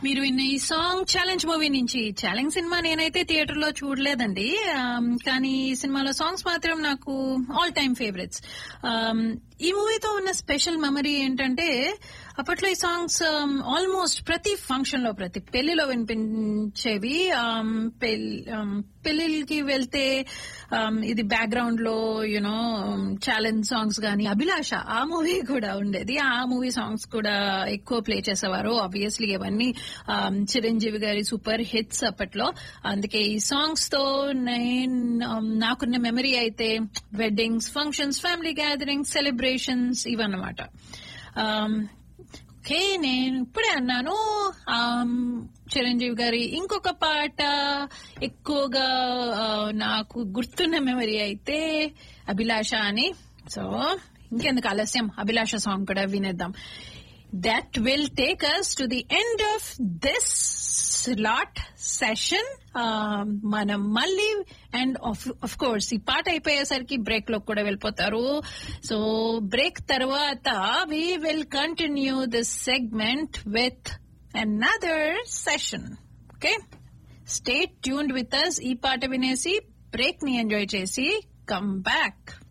మీరు విన్న ఈ సాంగ్ ఛాలెంజ్ మూవీ నుంచి ఛాలెంజ్ సినిమా నేనైతే థియేటర్ లో చూడలేదండి ఆమ్, కానీ ఈ సినిమాలో సాంగ్స్ మాత్రం నాకు ఆల్ టైమ్ ఫేవరెట్స్ ఈ మూవీతో ఉన్న స్పెషల్ మెమరీ ఏంటంటే అప్పట్లో ఈ సాంగ్స్ ఆల్మోస్ట్ ప్రతి ఫంక్షన్ లో ప్రతి పెళ్లిలో వినిపించేవి ఆమ్, పెల్- ఆమ్, పెళ్లికి వెళ్తే ఆమ్, ఇది బ్యాక్గ్రౌండ్ లో యునో ఛాలెంజ్ సాంగ్స్ గానీ అభిలాష ఆ మూవీ కూడా ఉండేది ఆ మూవీ సాంగ్స్ కూడా ఎక్కువ ప్లే చేసేవారు ఆబ్వియస్లీ ఇవన్నీ ఆమ్, చిరంజీవి గారి సూపర్ హిట్స్ అప్పట్లో అందుకే ఈ సాంగ్స్ తో నేను ఆమ్, నాకున్న మెమరీ అయితే weddings functions family gatherings celebrations ఇవన్నమాట ఆమ్, ఓకే నేను ఇప్పుడే అన్నాను ఆమ్, చిరంజీవి గారి ఇంకొక పాట ఎక్కువగా ఆ, నాకు గుర్తున్న మెమరీ అయితే అభిలాష అని సో ఇంకెందుకు ఆలస్యం అభిలాష సాంగ్ కూడా వినేద్దాం that will take us to the end of this lot session మనం మళ్ళీ అండ్ ఆఫ్ కోర్స్ ఈ పాట అయిపోయేసరికి బ్రేక్ లో కూడా వెళ్ళిపోతారు సో బ్రేక్ తర్వాత we will continue this segment with another session okay stay tuned with us ఈ పాట వినేసి బ్రేక్ ని ఎంజాయ్ చేసి కమ్ బ్యాక్